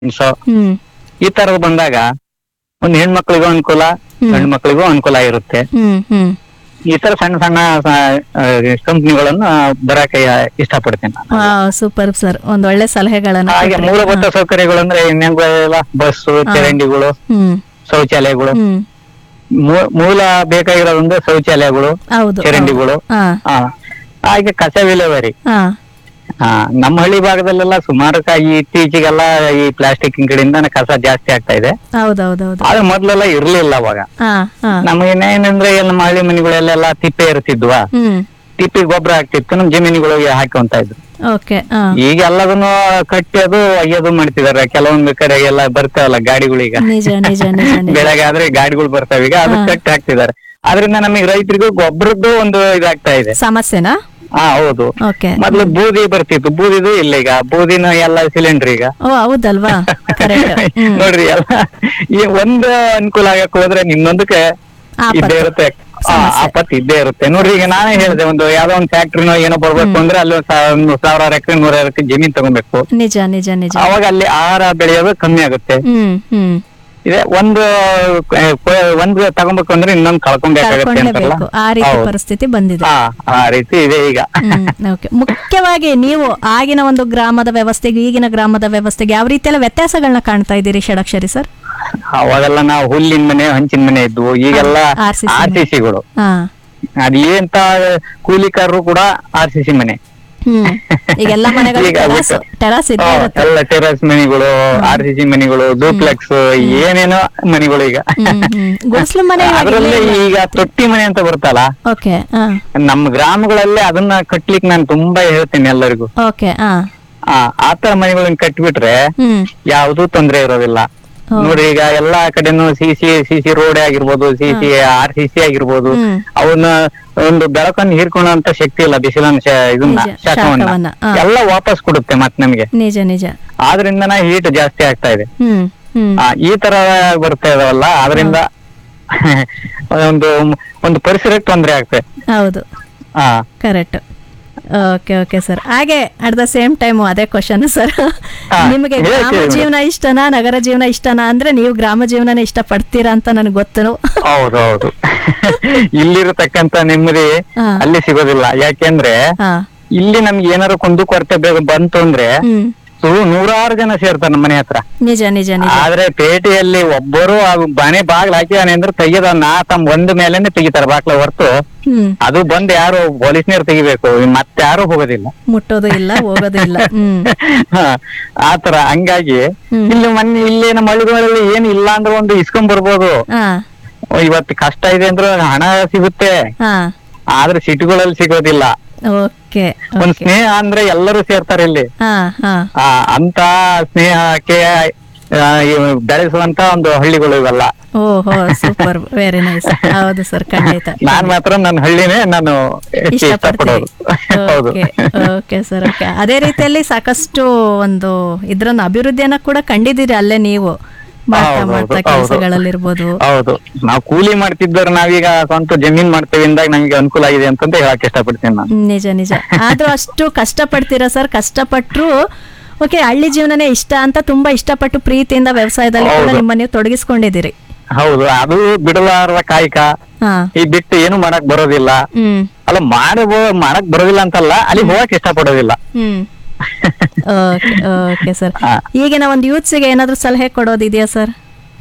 So ಹ್ಮ್ ಈ ತರದ್ ಬಂದಾಗ ಒಂದ್ ಹೆಣ್ಮಕ್ಳಿಗೂ ಅನುಕೂಲ ಹ್ಮ್. ಗಂಡು ಮಕ್ಳಿಗೂ ಅನುಕೂಲ ಇರುತ್ತೆ ಹ್ಮ್ ಹ್ಮ್ ಈ ತರ ಸಣ್ಣ ಸಣ್ಣ ಕಂಪ್ನಿಗಳನ್ನ ಬರಕ್ಕೆ ಇಷ್ಟಪಡ್ತೀನಿ ನಾನು ಸೂಪರ್ ಸರ್ ಒಂದ್ ಒಳ್ಳೆ ಸಲಹೆಗಳನ್ನ ಹಾಗೆ ಕೊಟ್ರಿ. ಮೂಲಭೂತ ಹಾ. ಸೌಕರ್ಯಗಳು ಅಂದ್ರೆ ಇನ್ನೆಲ್ಲ ಬಸ್ಸು ಹಾ. ಚರಂಡಿಗಳು ಹ್ಮ್ ಶೌಚಾಲಯಗಳು ಹ್ಮ್ ಮೂ- ಮೂಲ ಬೇಕಾಗಿರೋದಂದ್ರೆ ಶೌಚಾಲಯಗಳು ಹೌದು ಚರಂಡಿಗಳು ಹಾ ಹಾ ಹಾಗೆ ಕಸ ವಿಲೇವಾರಿ ಹಾ ಹಾ ನಮ್ಮ ಹಳ್ಳಿ ಭಾಗದಲ್ಲೆಲ್ಲ ಸುಮಾರು ಕ- ಈ ಇತ್ತೀಚೆಗೆಲ್ಲ ಈ ಪ್ಲಾಸ್ಟಿಕ್ ಕಡೆಯಿಂದ ಕಸ ಜಾಸ್ತಿ ಆಗ್ತಾ ಇದೆ ಹೌದೌದೌದು ಆದ್ರೆ ಮೊದ್ಲೆಲ್ಲ ಇರ್ಲಿಲ್ಲ ಅವಾಗ ಹಾ ಹಾ ನಮಗೇನೇನಂದ್ರೆ ನಮ್ಮ ಹಳ್ಳಿ ಮನೆಗಳೆಲ್ಲ ತಿಪ್ಪೆ ಇರ್ತಿದ್ವಾ ಹ್ಮ್ ತಿಪ್ಪಿ ಗೊಬ್ಬರ ಆಗ್ತಿತ್ತು ನಮ್ ಜಮೀನುಗಳಿಗೆ ಹಾಕೊಂತ ಇದ್ರು ಓಕೆ ಹಾ ಈಗ ಎಲ್ಲದನ್ನು ಕಟ್ಟಿ ಅದು ಒಯ್ಯೋದು ಮಾಡ್ತಿದಾರೆ ಕೆಲವೊಂದು ಕಡೆ ಎಲ್ಲ ಬರ್ತಾವಲ್ಲ ಗಾಡಿಗಳೀಗ ನಿಜ ನಿಜ ನಿಜ ನಿಜ ಬೆಳಗ್ಗೆ ಆದ್ರೆ ಗಾಡಿಗಳು ಬರ್ತಾವ ಈಗ ಅದು ಹಾ. ಕಟ್ಟಿ ಹಾಕ್ತಿದ್ದಾರೆ ಆದ್ರಿಂದ ನಮಗೆ ರೈತರಿಗೂ ಗೊಬ್ಬರದ್ದು ಒಂದು ಇದಾಗ್ತಾ ಇದೆ ಸಮಸ್ಯೆನಾ ಹಾ ಹೌದು ಓಕೆ ಮೊದ್ಲು ಬೂದಿ ಬರ್ತಿತ್ತು ಬೂದಿದು ಇಲ್ಲ ಈಗ ಬೂದಿನ ಎಲ್ಲ ಸಿಲಿಂಡರ್ ಈಗ ಓ ಹೌದಲ್ವಾ ಕರೆಕ್ಟ್ ಹ್ಮ್ ನೋಡ್ರಿ ಎಲ್ಲ ಈ ಒಂದು ಅನುಕೂಲ ಆಗಕ್ ಹೋದ್ರೆ ಇನ್ನೊಂದಕ್ಕೆ ಆಪತ್ತು. ಇದ್ದೇ ಇರುತ್ತೆ ಆ, ಸಮಸ್ಯೆ. ಆಪತ್ತು ಇದ್ದೇ ಇರುತ್ತೆ ನೋಡ್ರಿ ಈಗ ನಾನೇ ಹೇಳಿದೆ ಒಂದು ಯಾವ್ದೋ ಒಂದು ಫ್ಯಾಕ್ಟ್ರಿನೋ ಏನೋ ಬರ್ಬೇಕು ಅಂದ್ರೆ ಅಲ್ಲಿ ಒಂದ್ ಸಾ- ಒಂದು ಸಾವಿರಾರು ಎಕರೆ ನೂರಾರು ಎಕರೆ ಜಮೀನ್ ತಗೊಬೇಕು ನಿಜ ನಿಜ ನಿಜ ಅವಾಗ ಅಲ್ಲಿ ಆಹಾರ ಬೆಳೆಯೋದು ಕಮ್ಮಿ ಆಗುತ್ತೆ ಹ್ಮ್ ಹ್ಮ್ ಇದೆ ಒಂದು ಆ, ಕೊ- ಒಂದು ತಗೊಬೇಕು ಅಂದ್ರೆ ಇನ್ನೊಂದು ಕಳ್ಕೊಬೇಕಾಗತ್ತೆ ಅಂತಾರಲ್ಲ ಕಳ್ಕೊಳ್ಳೇಬೇಕು ಆ ರೀತಿ ಹೌದು. ಪರಿಸ್ಥಿತಿ ಬಂದಿದೆ ಹಾ ಆ ರೀತಿ ಇದೆ ಈಗ ಹ್ಮ್ ಓಕೆ ಮುಖ್ಯವಾಗಿ ನೀವು ಆಗಿನ ಒಂದು ಗ್ರಾಮದ ವ್ಯವಸ್ಥೆಗೆ ಈಗಿನ ಗ್ರಾಮದ ವ್ಯವಸ್ಥೆಗೆ ಯಾವ ರೀತಿ ಎಲ್ಲ ವ್ಯತ್ಯಾಸಗಳನ್ನ ಕಾಣ್ತಾ ಇದ್ದೀರಿ ಷಡಕ್ಷರಿ ಸರ್ ಅವಾಗೆಲ್ಲ ನಾವು ಹುಲ್ಲಿನ ಮನೆ ಹಂಚಿನ ಮನೆ ಇದ್ವು ಈಗೆಲ್ಲ R C C R C ಸಿಗಳು ಹಾ ಅದ್ ಎಂತ ಕೂಲಿಕಾರರು ಕೂಡ ಆರ್ ಸಿ ಸಿ ಮನೆ ಹ್ಮ್ ಈಗೆಲ್ಲ ಮನೆಗಳು ಈಗ ಟೆರಾಸ್ ಬಿಟ್ಟು. ಟೆರಾಸ್ ಇದ್ದೇ ಹಾ, ಇರುತ್ತೆ ಎಲ್ಲ ಟೆರಸ್ ಮನೆಗಳು ಆರ್ ಸಿ ಸಿ ಮನೆಗಳು ಡೂಪ್ಲೆಕ್ಸ್ ಏನೇನೋ ಮನೆಗಳು ಈಗ ಹ್ಮ್ ಹ್ಮ್ ಗುಡಿಸ್ಲು ಮನೆ ಅದ್ರಲ್ಲಿ ಈಗ ತೊಟ್ಟಿ ಮನೆ ಅಂತ ಬರ್ತಲ್ಲ ಓಕೆ ಹಾ ನಮ್ಮ ಗ್ರಾಮಗಳಲ್ಲಿ ಅದನ್ನ ಕಟ್ಲಿಕ್ಕೆ ನಾನು ತುಂಬಾ ಹೇಳ್ತೀನಿ ಎಲ್ಲರಿಗೂ ಓಕೆ ಹಾ ಆ ಆತರ ಮನೆಗಳನ್ನ ಕಟ್ಬಿಟ್ರೆ ಹ್ಮ್ ಯಾವ್ದೂ ತೊಂದ್ರೆ ಇರೋದಿಲ್ಲ ಹೌದು. ನೋಡಿ ಈಗ ಎಲ್ಲಾ ಕಡೆನೂ C C C C road ಆಗಿರ್ಬೋದು C C R C C ಆಗಿರ್ಬೋದು ಹ್ಮ್. ಅವನ್ನ ಒಂದು ಬೆಳಕನ್ನು ಹೀರ್ಕೊಳ್ಳುವಂತ ಶಕ್ತಿ ಇಲ್ಲ ಬಿಸಿಲನ್ನ ಶ- ಇದನ್ನ ನಿಜ, ಶಾಖವನ್ನ ಶಾಖವನ್ನ, ಹಾ. ಎಲ್ಲ ವಾಪಸ್ ಕೊಡುತ್ತೆ ಮತ್ ನಮ್ಗೆ ನಿಜ ನಿಜ ಆದ್ರಿಂದನ ಹೀಟ್ ಜಾಸ್ತಿ ಆಗ್ತಾ ಇದೆ ಹ್ಮ್ ಹ್ಮ್ ಆ, ಈ ತರ ಬರ್ತಾ ಇದಾವಲ್ಲ ಅದರಿಂದ ಒಂದು ಒಂದು ಪರಿಸರಕ್ಕೆ ತೊಂದ್ರೆ ಆಗ್ತದೆ ಹೌದು ಹಾ ಕರೆಕ್ಟ್ ಓಕೆ ಓಕೆ ಸರ್ ಹಾಗೆ ಅಟ್ ದ ಸೇಮ್ ಟೈಮ್ ಅದೇ ಕ್ವಶನ್ ಸರ್ ಹಾ, ನಿಮಗೆ ಹೇಳಿ ಗ್ರಾಮ ಕೇಳಿ. ಜೀವನ ಇಷ್ಟನಾ ನಗರ ಜೀವನ ಇಷ್ಟನಾ ಅಂದ್ರೆ ನೀವು ಗ್ರಾಮ ಜೀವನನೇ ಇಷ್ಟ ಪಡ್ತೀರಾ ಅಂತ ನನಗೆ ಗೊತ್ತು ಹೌದು ಹೌದು ಇಲ್ಲಿರತಕ್ಕಂತ ನೆಮ್ಮದಿ ಹಾ. ಅಲ್ಲಿ ಸಿಗೋದಿಲ್ಲ ಯಾಕೆಂದ್ರೆ ಹಾ ಇಲ್ಲಿ ನಮ್ಗೆ ಏನಾರು ಕುಂದು ಕೊರತೆ ಬೇ- ಬಂತು ಅಂದ್ರೆ ಹ್ಮ್ ಸು- ನೂರಾರು ಜನ ಸೇರ್ತಾರೆ ನಮ್ಮ ಮನೆ ಹತ್ರ ನಿಜ ನಿಜ ನಿಜ ಆದ್ರೆ ಪೇಟೆಯಲ್ಲಿ ಒಬ್ಬರು ಆ ಮನೆ ಬಾಗ್ಲ ಹಾಕಿದಾನೆ ಅಂದ್ರೆ ತೆಗಿಯೋದ ನಾ ತಮ್ಮ ಒಂದ್ ಮೇಲೆನೆ ತೆಗಿತಾರೆ ಬಾಗ್ಲ ಹೊರ್ತು ಹ್ಮ್ ಅದು ಬಂದ್ ಯಾರು ಪೊಲೀಸ್ನವ್ರು ತೆಗಿಬೇಕು ಮತ್ತೆ ಯಾರು ಹೋಗೋದಿಲ್ಲ ಮುಟ್ಟೋದು ಇಲ್ಲ ಹೋಗೋದು ಇಲ್ಲ ಹ್ಮ್ ಹ, ಆತರ ಹಂಗಾಗಿ ಹ್ಮ್. ಇಲ್ಲಿ ಮೊನ್ನೆ ಇಲ್ಲಿ ನಮ್ಮ ಹಳ್ಳಿಗಳಲ್ಲಿ ಏನ್ ಇಲ್ಲ ಅಂದ್ರೆ ಒಂದು ಇಸ್ಕೊಂಡ್ ಬರ್ಬೋದು ಹಾ ಓ, ಇವತ್ತು ಕಷ್ಟ ಇದೆ ಅಂದ್ರೆ ಹಣ ಸಿಗುತ್ತೆ ಹಾ ಆದ್ರೆ ಸಿಟಿಗಳಲ್ಲಿ ಸಿಗೋದಿಲ್ಲ ಓಕೆ ಒಂದ್ ಸ್ನೇಹ ಅಂದ್ರೆ ಎಲ್ಲರೂ ಸೇರ್ತಾರೆ ಇಲ್ಲಿ ಹಾ ಹಾ ಆ ಅಂತ ಸ್ನೇಹಕ್ಕೆ ಆ, ಇವ್ ಬೆಳೆಸುವಂತ ಒಂದು ಹಳ್ಳಿಗಳು ಇವೆಲ್ಲ ಓಹೋ ಸೂಪರ್ ವೆರಿ ನೈಸ್ ಹೌದು ಸರ್ ಖಂಡಿತ ನಾನ್ ಮಾತ್ರ ನನ್ನ ಹಳ್ಳಿನೇ ನಾನು ಹೆಚ್ಚು ಇಷ್ಟಪಡ್ತೀವಿ ಇಷ್ಟಪಡೋದು ಹೌದು ಓಕೆ ಓಕೆ ಸರ್ ಓಕೆ ಅದೇ ರೀತಿಯಲ್ಲಿ ಸಾಕಷ್ಟು ಒಂದು ಇದ್ರನ್ನ ಅಭಿವೃದ್ಧಿಯನ್ನ ಕೂಡ ಕಂಡಿದ್ದೀರಿ ಅಲ್ಲೇ ನೀವು ಮಾಡ್ತಾ ಹೌದು, ಮಾಡ್ತಾ ಹೌದು, ಕೆಲಸಗಳಲ್ಲಿರ್ಬೋದು ಹೌದು ನಾವು ಕೂಲಿ ಮಾಡ್ತಿದ್ದವ್ರು ನಾವೀಗ ಸ್ವಂತ ಜಮೀನ್ ಮಾಡ್ತೇವೆ ಇಂದಾಗ ನಮ್ಗೆ ಅನುಕೂಲ ಆಗಿದೆ ಅಂತಂತ ಹೇಳಕ್ ಇಷ್ಟಪಡ್ತೀನಿ ನಾನು ನಿಜ ನಿಜ ಆದ್ರೂ ಅಷ್ಟು ಕಷ್ಟಪಡ್ತೀರಾ ಸರ್ ಕಷ್ಟಪಟ್ರು ಓಕೆ ಹಳ್ಳಿ ಜೀವನನೇ ಇಷ್ಟ ಅಂತ ತುಂಬಾ ಇಷ್ಟಪಟ್ಟು ಪ್ರೀತಿಯಿಂದ ವ್ಯವಸಾಯದಲ್ಲಿ ಕೂಡ ಹೌದು. ನಿಮ್ಮನ್ನ ನೀವು ತೊಡಗಿಸ್ಕೊಂಡಿದ್ದೀರಿ ಹೌದು ಅದು ಬಿಡಲಾರದ ಕಾಯಕ ಹಾ ಈ ಬಿಟ್ಟು ಏನು ಮಾಡಕ್ ಬರೋದಿಲ್ಲ ಹ್ಮ್ ಅಲ್ಲ ಮಾಡಬೋ ಮಾಡಕ್ ಬರೋದಿಲ್ಲ ಅಂತಲ್ಲ ಅಲ್ಲಿ ಹೋಗಕ್ ಇಷ್ಟಪಡೋದಿಲ್ಲ ಹ್ಮ್ ಓಕೆ ಓಕೆ ಸರ್ ಹಾ. ಈಗಿನ ಒಂದು ಯೂತ್ಸಿಗೆ ಏನಾದ್ರೂ ಸಲಹೆ ಕೊಡೋದಿದೆಯಾ ಸರ್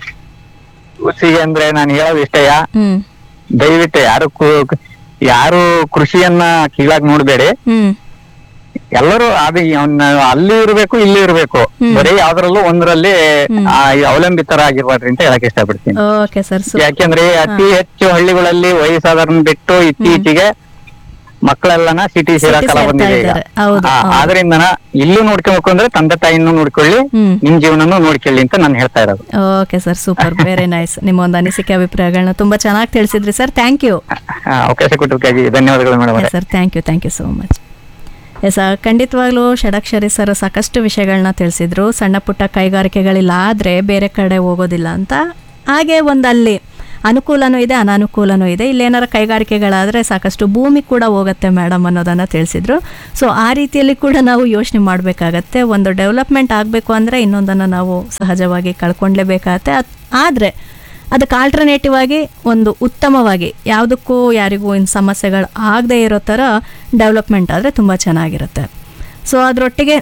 ಕೃಷಿಗೆ ಅಂದ್ರೆ ನಾನು ಹೇಳೋದು ಇಷ್ಟಯ ಹ್ಮ್ ದಯವಿಟ್ಟು ಯಾರು ಕು- ಯಾರು ಕೃಷಿಯನ್ನ ಕೀಳಾಗ್ ನೋಡ್ಬೇಡಿ ಹ್ಮ್ ಎಲ್ಲರೂ ಅದು ಅವ್ನ ಅಲ್ಲಿ ಇರ್ಬೇಕು ಇಲ್ಲಿ ಇರ್ಬೇಕು ಹ್ಮ್. ಬರೀ ಯಾವ್ದ್ರಲ್ಲೂ ಒಂದ್ರಲ್ಲಿ ಹ್ಮ್. ಆ, ಅವಲಂಬಿತರಾಗಿರ್ಬಾರ್ದು ಅಂತ ಹೇಳಕ್ ಇಷ್ಟಪಡ್ತೀನಿ ಓಕೆ ಸರ್ ಯಾಕೆಂದ್ರೆ ಅತಿ ಹೆಚ್ಚು ಹಳ್ಳಿಗಳಲ್ಲಿ ವಯಸ್ಸಾದವ್ರನ್ನ ಬಿಟ್ಟು ಇತ್ತೀಚೆಗೆ ಮಕ್ಕಳೆಲ್ಲನ ಸಿಟಿ ಸೇರೋ City ಕಾಲ ಸೇರ್ತಾ ಬಂದಿದೆ ಈಗ ಇದ್ದಾರೆ. ಹೌದು, ಆ, ಹೌದು. ಆದ್ರಿಂದನ ಇಲ್ಲೂ ನೋಡ್ಕೊಬೇಕು ಅಂದ್ರೆ ತಂದೆ ತಾಯಿನೂ ನೋಡ್ಕೊಳ್ಳಿ ಹ್ಮ್ ನಿಮ್ ಜೀವನನು ನೋಡ್ಕೊಳ್ಳಿ ಅಂತ ನಾನು ಹೇಳ್ತಾ ಇರೋದು okay sir super very nice ನಿಮ್ಮ ಒಂದು ಅನಿಸಿಕೆ ಅಭಿಪ್ರಾಯಗಳನ್ನ ತುಂಬಾ ಚೆನ್ನಾಗಿ ತಿಳಿಸಿದ್ರಿ ಸರ್ ಥ್ಯಾಂಕ್ ಯು ಆ, ಅವಕಾಶ ಕೊಟ್ಟಿದ್ದಕ್ಕಾಗಿ ಧನ್ಯವಾದಗಳು madam sir thank you thank you so much yes ಖಂಡಿತವಾಗ್ಲೂ ಷಡಕ್ಷರಿ ಸರ್ ಸಾಕಷ್ಟು ವಿಷಯಗಳನ್ನ ತಿಳಿಸಿದ್ರು ಸಣ್ಣ ಪುಟ್ಟ ಕೈಗಾರಿಕೆಗಳಿಲ್ಲ ಆದರೆ ಬೇರೆ ಕಡೆ ಹೋಗೋದಿಲ್ಲ ಅಂತ ಹಾಗೆ ಒಂದು ಅಲ್ಲಿ ಅನುಕೂಲನೂ ಇದೆ ಅನಾನುಕೂಲನೂ ಇದೆ ಇಲ್ಲೇನಾರ ಕೈಗಾರಿಕೆಗಳಾದರೆ ಸಾಕಷ್ಟು ಭೂಮಿ ಕೂಡ ಹೋಗುತ್ತೆ ಮೇಡಮ್ ಅನ್ನೋದನ್ನು ತಿಳಿಸಿದ್ರು ಸೊ ಆ ರೀತಿಯಲ್ಲಿ ಕೂಡ ನಾವು ಯೋಚನೆ ಮಾಡಬೇಕಾಗತ್ತೆ ಒಂದು ಡೆವಲಪ್ಮೆಂಟ್ ಆಗಬೇಕು ಅಂದರೆ ಇನ್ನೊಂದನ್ನು ನಾವು ಸಹಜವಾಗಿ ಕಳ್ಕೊಂಡ್ಲೇಬೇಕಾಗತ್ತೆ ಆದರೆ ಅದಕ್ಕೆ ಆಲ್ಟರ್ನೇಟಿವ್ ಆಗಿ ಒಂದು ಉತ್ತಮವಾಗಿ ಯಾವುದಕ್ಕೂ ಯಾರಿಗೂ ಇನ್ನು ಸಮಸ್ಯೆಗಳು ಆಗದೇ ಇರೋ ಥರ ಡೆವಲಪ್ಮೆಂಟ್ ಆದರೆ ತುಂಬ ಚೆನ್ನಾಗಿರುತ್ತೆ ಸೊ ಅದರೊಟ್ಟಿಗೆ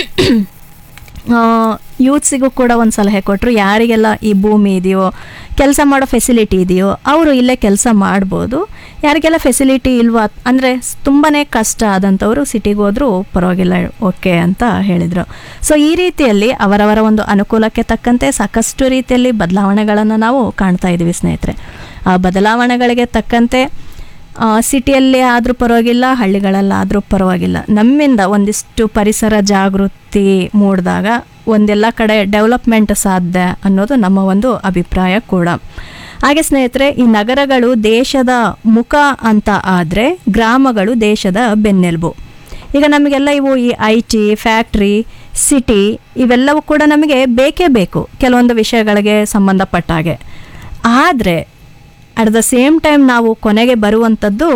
ಯೂತ್ಸಿಗೂ ಕೂಡ ಒಂದು ಸಲಹೆ ಕೊಟ್ಟರು ಯಾರಿಗೆಲ್ಲ ಈ ಭೂಮಿ ಇದೆಯೋ ಕೆಲಸ ಮಾಡೋ ಫೆಸಿಲಿಟಿ ಇದೆಯೋ ಅವರು ಇಲ್ಲೇ ಕೆಲಸ ಮಾಡ್ಬೋದು ಯಾರಿಗೆಲ್ಲ ಫೆಸಿಲಿಟಿ ಇಲ್ವಾ ಅಂದರೆ ತುಂಬಾ ಕಷ್ಟ ಆದಂಥವರು ಸಿಟಿಗೆ ಹೋದರೂ ಪರವಾಗಿಲ್ಲ ಓಕೆ ಅಂತ ಹೇಳಿದರು ಸೊ ಈ ರೀತಿಯಲ್ಲಿ ಅವರವರ ಒಂದು ಅನುಕೂಲಕ್ಕೆ ತಕ್ಕಂತೆ ಸಾಕಷ್ಟು ರೀತಿಯಲ್ಲಿ ಬದಲಾವಣೆಗಳನ್ನು ನಾವು ಕಾಣ್ತಾ ಇದ್ದೀವಿ ಸ್ನೇಹಿತರೆ ಆ ಬದಲಾವಣೆಗಳಿಗೆ ತಕ್ಕಂತೆ ಸಿಟಿಯಲ್ಲಿ ಆದರೂ ಪರವಾಗಿಲ್ಲ ಹಳ್ಳಿಗಳಲ್ಲಾದರೂ ಪರವಾಗಿಲ್ಲ ನಮ್ಮಿಂದ ಒಂದಿಷ್ಟು ಪರಿಸರ ಜಾಗೃತಿ ಮೂಡಿದಾಗ ಒಂದೆಲ್ಲ ಕಡೆ ಡೆವಲಪ್ಮೆಂಟ್ ಸಾಧ್ಯ ಅನ್ನೋದು ನಮ್ಮ ಒಂದು ಅಭಿಪ್ರಾಯ ಕೂಡ ಹಾಗೆ ಸ್ನೇಹಿತರೆ ಈ ನಗರಗಳು ದೇಶದ ಮುಖ ಅಂತ ಆದರೆ ಗ್ರಾಮಗಳು ದೇಶದ ಬೆನ್ನೆಲುಬು ಈಗ ನಮಗೆಲ್ಲ ಇವು ಈ ಐ ಟಿ ಫ್ಯಾಕ್ಟ್ರಿ ಸಿಟಿ ಇವೆಲ್ಲವೂ ಕೂಡ ನಮಗೆ ಬೇಕೇ ಬೇಕು ಕೆಲವೊಂದು ವಿಷಯಗಳಿಗೆ ಸಂಬಂಧಪಟ್ಟ ಹಾಗೆ ಆದರೆ ಅಟ್ ದ ಸೇಮ್ ಟೈಮ್ ನಾವು ಕೊನೆಗೆ ಬರುವಂಥದ್ದು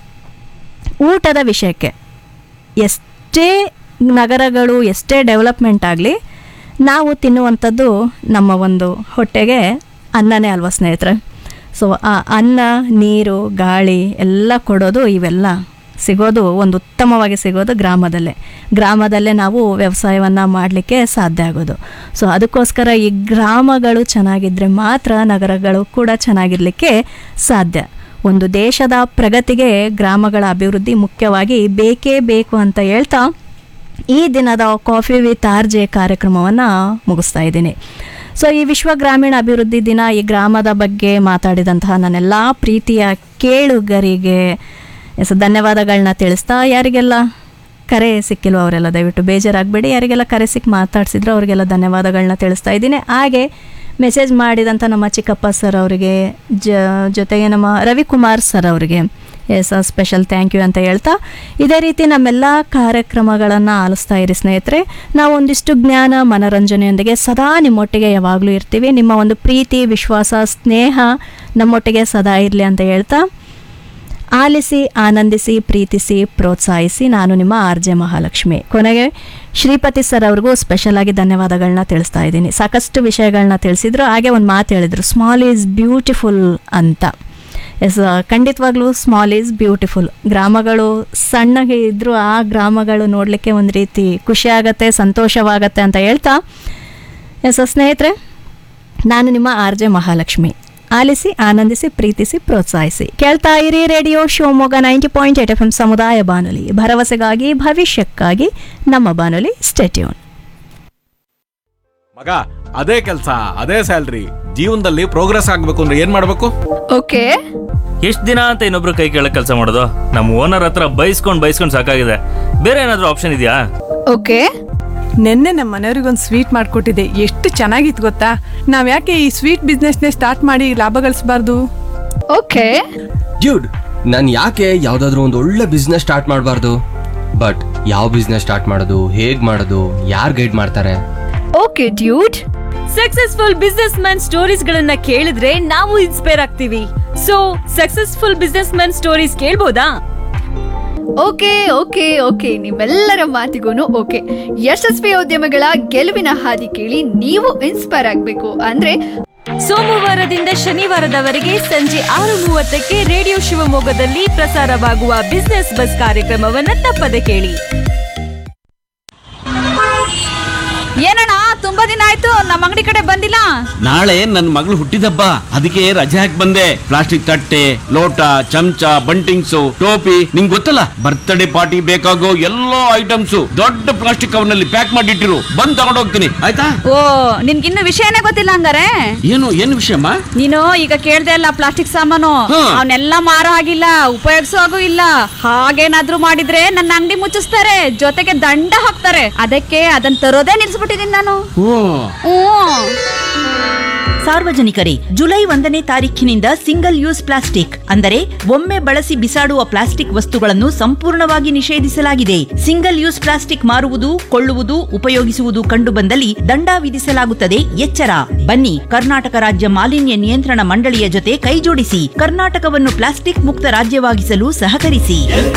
ಊಟದ ವಿಷಯಕ್ಕೆ ಎಷ್ಟೇ ನಗರಗಳು ಎಷ್ಟೇ ಡೆವಲಪ್ಮೆಂಟ್ ಆಗಲಿ ನಾವು ತಿನ್ನುವಂಥದ್ದು ನಮ್ಮ ಒಂದು ಹೊಟ್ಟೆಗೆ ಅನ್ನನೇ ಅಲ್ವಾ ಸ್ನೇಹಿತರೆ ಸೊ ಆ ಅನ್ನ ನೀರು ಗಾಳಿ ಎಲ್ಲ ಕೊಡೋದು ಇವೆಲ್ಲ ಸಿಗೋದು ಒಂದು ಉತ್ತಮವಾಗಿ ಸಿಗೋದು ಗ್ರಾಮದಲ್ಲೇ ಗ್ರಾಮದಲ್ಲೇ ನಾವು ವ್ಯವಸಾಯವನ್ನು ಮಾಡಲಿಕ್ಕೆ ಸಾಧ್ಯ ಆಗೋದು ಸೊ ಅದಕ್ಕೋಸ್ಕರ ಈ ಗ್ರಾಮಗಳು ಚೆನ್ನಾಗಿದ್ದರೆ ಮಾತ್ರ ನಗರಗಳು ಕೂಡ ಚೆನ್ನಾಗಿರಲಿಕ್ಕೆ ಸಾಧ್ಯ ಒಂದು ದೇಶದ ಪ್ರಗತಿಗೆ ಗ್ರಾಮಗಳ ಅಭಿವೃದ್ಧಿ ಮುಖ್ಯವಾಗಿ ಬೇಕೇ ಬೇಕು ಅಂತ ಹೇಳ್ತಾ ಈ ದಿನದ ಕಾಫಿ ವಿತ್ ಆರ್ ಜೆ ಕಾರ್ಯಕ್ರಮವನ್ನು ಮುಗಿಸ್ತಾ ಇದ್ದೀನಿ ಸೊ ಈ ವಿಶ್ವ ಗ್ರಾಮೀಣ ಅಭಿವೃದ್ಧಿ ದಿನ ಈ ಗ್ರಾಮದ ಬಗ್ಗೆ ಮಾತಾಡಿದಂತಹ ನನ್ನೆಲ್ಲ ಪ್ರೀತಿಯ ಕೇಳುಗರಿಗೆ ಎಸ್ ಧನ್ಯವಾದಗಳನ್ನ ತಿಳಿಸ್ತಾ ಯಾರಿಗೆಲ್ಲ ಕರೆ ಸಿಕ್ಕಿಲ್ವೋ ಅವರೆಲ್ಲ ದಯವಿಟ್ಟು ಬೇಜಾರಾಗಬೇಡಿ ಯಾರಿಗೆಲ್ಲ ಕರೆ ಸಿಕ್ಕಿ ಮಾತಾಡ್ಸಿದ್ರು ಅವರಿಗೆಲ್ಲ ಧನ್ಯವಾದಗಳನ್ನ ತಿಳಿಸ್ತಾ ಇದ್ದೀನಿ ಹಾಗೆ ಮೆಸೇಜ್ ಮಾಡಿದಂಥ ನಮ್ಮ ಚಿಕ್ಕಪ್ಪ ಸರ್ ಅವರಿಗೆ ಜ ಜೊತೆಗೆ ನಮ್ಮ ರವಿಕುಮಾರ್ ಸರ್ ಅವರಿಗೆ ಎಸ್ ಸ್ಪೆಷಲ್ ಥ್ಯಾಂಕ್ ಯು ಅಂತ ಹೇಳ್ತಾ ಇದೇ ರೀತಿ ನಮ್ಮೆಲ್ಲ ಕಾರ್ಯಕ್ರಮಗಳನ್ನು ಆಲಿಸ್ತಾ ಇರಿ ಸ್ನೇಹಿತರೆ ನಾವು ಒಂದಿಷ್ಟು ಜ್ಞಾನ ಮನೋರಂಜನೆಯೊಂದಿಗೆ ಸದಾ ನಿಮ್ಮೊಟ್ಟಿಗೆ ಯಾವಾಗಲೂ ಇರ್ತೀವಿ ನಿಮ್ಮ ಒಂದು ಪ್ರೀತಿ ವಿಶ್ವಾಸ ಸ್ನೇಹ ನಮ್ಮೊಟ್ಟಿಗೆ ಸದಾ ಇರಲಿ ಅಂತ ಹೇಳ್ತಾ ಆಲಿಸಿ ಆನಂದಿಸಿ ಪ್ರೀತಿಸಿ ಪ್ರೋತ್ಸಾಹಿಸಿ ನಾನು ನಿಮ್ಮ ಆರ್ ಜೆ ಮಹಾಲಕ್ಷ್ಮಿ ಕೊನೆಗೆ ಶ್ರೀಪತಿ ಸರ್ ಅವ್ರಿಗೂ ಸ್ಪೆಷಲ್ ಆಗಿ ಧನ್ಯವಾದಗಳನ್ನ ತಿಳಿಸ್ತಾ ಇದ್ದೀನಿ ಸಾಕಷ್ಟು ವಿಷಯಗಳನ್ನ ತಿಳಿಸಿದ್ರು ಹಾಗೆ ಒಂದು ಮಾತು ಹೇಳಿದರು ಸ್ಮಾಲ್ ಈಸ್ ಬ್ಯೂಟಿಫುಲ್ ಅಂತ ಎಸ್ ಖಂಡಿತವಾಗ್ಲೂ ಸ್ಮಾಲ್ ಈಸ್ ಬ್ಯೂಟಿಫುಲ್ ಗ್ರಾಮಗಳು ಸಣ್ಣಗೆ ಇದ್ದರೂ ಆ ಗ್ರಾಮಗಳು ನೋಡಲಿಕ್ಕೆ ಒಂದು ರೀತಿ ಖುಷಿ ಆಗತ್ತೆ ಸಂತೋಷವಾಗತ್ತೆ ಅಂತ ಹೇಳ್ತಾ ಎಸ್ ಸ್ನೇಹಿತರೆ ನಾನು ನಿಮ್ಮ ಆರ್ ಜೆ ಮಹಾಲಕ್ಷ್ಮಿ ಆಲಿಸಿ ಆನಂದಿಸಿ ಪ್ರೀತಿಸಿ ಪ್ರೋತ್ಸಾಹಿಸಿ ಕೇಳ್ತಾ ಇರಿ radio Shivamogga ninety point eight F M ಸಮುದಾಯ ಬಾನುಲಿ ಭರವಸೆಗಾಗಿ ಭವಿಷ್ಯಕ್ಕಾಗಿ ನಮ್ಮ ಬಾನುಲಿ ಸ್ಟೇಟ್ಯೂನ್ ಮಗ ಅದೇ ಕೆಲಸ ಅದೇ ಸ್ಯಾಲ್ರಿ ಜೀವನದಲ್ಲಿ ಪ್ರೋಗ್ರೆಸ್ ಆಗ್ಬೇಕು ಅಂದ್ರೆ ಏನ್ ಮಾಡ್ಬೇಕು ಓಕೆ ಎಷ್ಟ್ ದಿನ ಅಂತ ಇನ್ನೊಬ್ರು ಕೈ ಕೆಳಗೆ ಕೆಲಸ ಮಾಡೋದು ನಮ್ಮ ಓನರ್ ಹತ್ರ ಬೈಸ್ಕೊಂಡ್ ಬೈಸ್ಕೊಂಡ್ ಸಾಕಾಗಿದೆ ಬೇರೆ ಏನಾದ್ರೂ ಆಪ್ಷನ್ ಇದೆಯಾ ಓಕೆ ನಿನ್ನೆ ನಮ್ಮ ಮನೆಯವ್ರಿಗೊಂದು ಸ್ವೀಟ್ ಮಾಡಿಕೊಟ್ಟಿದ್ದೆ ಎಷ್ಟು ಚೆನ್ನಾಗಿತ್ತು ಗೊತ್ತಾ ನಾವು ಯಾಕೆ ಈ ಸ್ವೀಟ್ ಬಿಸ್ನೆಸ್ನೇ ಸ್ಟಾರ್ಟ್ ಮಾಡಿ ಲಾಭ ಗಳಿಸಬಾರ್ದು ಓಕೆ ಡ್ಯೂಡ್ ನಾನು ಯಾಕೆ ಯಾವ್ದಾದ್ರು ಒಂದು ಒಳ್ಳೆ ಬಿಸ್ನೆಸ್ ಸ್ಟಾರ್ಟ್ ಮಾಡಬಾರ್ದು ಬಟ್ ಯಾವ ಬಿಸ್ನೆಸ್ ಸ್ಟಾರ್ಟ್ ಮಾಡೋದು ಹೇಗ್ ಮಾಡೋದು ಯಾರು ಗೈಡ್ ಮಾಡ್ತಾರೆ okay dude successful businessman stories ಗಳನ್ನ ಕೇಳಿದ್ರೆ ನಾವು ಇನ್ಸ್ಪೈರ್ ಆಗ್ತೀವಿ so successful businessman stories ಕೇಳ್ಬೋದಾ ಓಕೆ ಓಕೆ ಓಕೆ ನಿಮ್ಮೆಲ್ಲರ ಮಾತಿಗೂ ಓಕೆ ಯಶಸ್ವಿ ಉದ್ಯಮಗಳ ಗೆಲುವಿನ ಹಾದಿ ಕೇಳಿ ನೀವು ಇನ್ಸ್ಪೈರ್ ಆಗಬೇಕು ಅಂದ್ರೆ ಸೋಮವಾರದಿಂದ ಶನಿವಾರದವರೆಗೆ ಸಂಜೆ ಆರು ಮೂವತ್ತಕ್ಕೆ ರೇಡಿಯೋ ಶಿವಮೊಗ್ಗದಲ್ಲಿ ಪ್ರಸಾರವಾಗುವ ಬಿಸ್ನೆಸ್ ಬಸ್ ಕಾರ್ಯಕ್ರಮವನ್ನ ತಪ್ಪದೆ ಕೇಳಿ ಏನಣ್ಣ ತುಂಬಾ ದಿನ ಆಯ್ತು ನಮ್ಮ ಅಂಗಡಿ ಕಡೆ ಬಂದಿಲ್ಲ ನಾಳೆ ನನ್ನ ಮಗಳು ಹುಟ್ಟಿದಬ್ಬ ಅದಕ್ಕೆ ರಜೆ ಹಾಕಿ ಬಂದೆ ಪ್ಲಾಸ್ಟಿಕ್ ತಟ್ಟೆ ಲೋಟ ಚಮಚ ಬಂಟಿಂಗ್ಸು ಟೋಪಿ ನಿಂಗ್ ಗೊತ್ತಲ್ಲ ಬರ್ತ್ಡೇ ಪಾರ್ಟಿ ಬೇಕಾಗೋ ಎಲ್ಲಾ ಐಟಮ್ಸ್ ದೊಡ್ಡ ಪ್ಲಾಸ್ಟಿಕ್ ಕವರ್ನಲ್ಲಿ ಪ್ಯಾಕ್ ಮಾಡಿಟ್ಟಿರು ಬಂದ್ ತಗೊಂಡ್ ಹೋಗ್ತೀನಿ ಆಯ್ತಾ ಓ ನಿನ್ಗಿನ್ನು ವಿಷಯನೇ ಗೊತ್ತಿಲ್ಲ ಹಂಗಾರೆ ಏನು ಏನು ವಿಷಯಮ್ಮ ನೀನು ಈಗ ಕೇಳ್ದೆ ಅಲ್ಲ ಪ್ಲಾಸ್ಟಿಕ್ ಸಾಮಾನು ಹಾ. ಅವನ್ನೆಲ್ಲ ಮಾರೋ ಆಗಿಲ್ಲ ಉಪಯೋಗಿಸೋ ಹಾಗೂ ಇಲ್ಲ ಹಾಗೇನಾದ್ರೂ ಮಾಡಿದ್ರೆ ನನ್ನ ಅಂಗಡಿ ಮುಚ್ಚಿಸ್ತಾರೆ ಜೊತೆಗೆ ದಂಡ ಹಾಕ್ತಾರೆ ಅದಕ್ಕೆ ಅದನ್ನ ತರೋದೇ ನಿಲ್ಸ್ಬಿಟ್ಟಿದೀನಿ ನಾನು ಓ ಸಾರ್ವಜನಿಕರೇ ಜುಲೈ ಒಂದನೇ ತಾರೀಖಿನಿಂದ ಸಿಂಗಲ್ ಯೂಸ್ ಪ್ಲಾಸ್ಟಿಕ್ ಅಂದರೆ ಒಮ್ಮೆ ಬಳಸಿ ಬಿಸಾಡುವ ಪ್ಲಾಸ್ಟಿಕ್ ವಸ್ತುಗಳನ್ನು ಸಂಪೂರ್ಣವಾಗಿ ನಿಷೇಧಿಸಲಾಗಿದೆ ಸಿಂಗಲ್ ಯೂಸ್ ಪ್ಲಾಸ್ಟಿಕ್ ಮಾರುವುದು ಕೊಳ್ಳುವುದು ಉಪಯೋಗಿಸುವುದು ಕಂಡುಬಂದಲ್ಲಿ ದಂಡ ವಿಧಿಸಲಾಗುತ್ತದೆ ಎಚ್ಚರ ಬನ್ನಿ ಕರ್ನಾಟಕ ರಾಜ್ಯ ಮಾಲಿನ್ಯ ನಿಯಂತ್ರಣ ಮಂಡಳಿಯ ಜೊತೆ ಕೈಜೋಡಿಸಿ ಕರ್ನಾಟಕವನ್ನು ಪ್ಲಾಸ್ಟಿಕ್ ಮುಕ್ತ ರಾಜ್ಯವಾಗಿಸಲು ಸಹಕರಿಸಿ